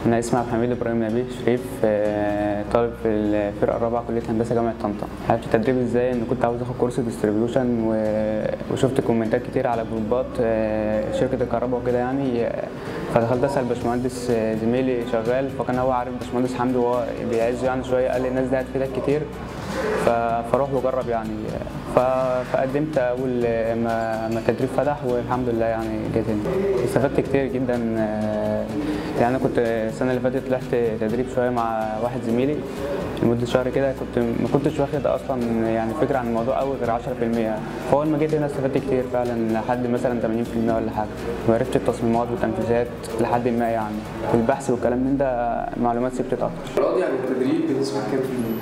انا اسمي عبد الحميد ابراهيم نبيل شريف آه، طالب في الفرقه الرابعه كليه هندسه جامعه طنطا حابب التدريب ازاي ان كنت عاوز اخد كورس ديستريبيوشن وشفت كومنتات كتير على جروبات آه، شركه الكهرباء وكده يعني آه، فدخلت اسال باشمهندس آه، زميلي شغال فكان هو عارف باشمهندس حمدي وهو بيعزه يعني شويه قال لي الناس دي هتفيدك كتير ف- فروح وجرب يعني ف- فقدمت اول ما ما التدريب فتح والحمد لله يعني جيت هنا استفدت كتير جدا آه، يعني انا كنت السنه اللي فاتت طلعت تدريب شويه مع واحد زميلي لمده شهر كده كنت ما كنتش واخد اصلا يعني فكره عن الموضوع قوي غير 10% فاول ما جيت هنا استفدت كتير فعلا لحد مثلا 80% ولا حاجه وعرفت التصميمات والتنفيذات لحد ما يعني والبحث والكلام من ده معلومات ثبتت اكتر راضي عن التدريب بنسبة كام في المية؟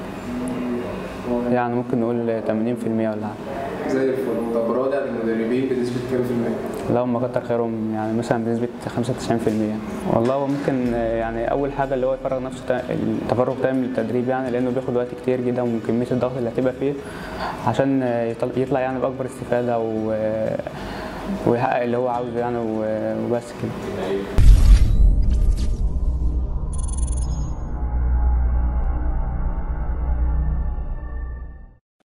يعني ممكن نقول 80% ولا حاجه زي الفل طب راضي عن المدربين بنسبة كام في المية؟ لا هم كتر خيرهم يعني مثلا بنسبة 95% والله هو ممكن آه، يعني أول حاجة اللي هو يفرغ نفسه تا- التفرغ تام للتدريب يعني لأنه بياخد وقت كتير جدا ومن كمية الضغط اللي هتبقى فيه عشان آه، يطل- يطلع يعني بأكبر استفادة و- آه، ويحقق اللي هو عاوزه يعني و- وبس كده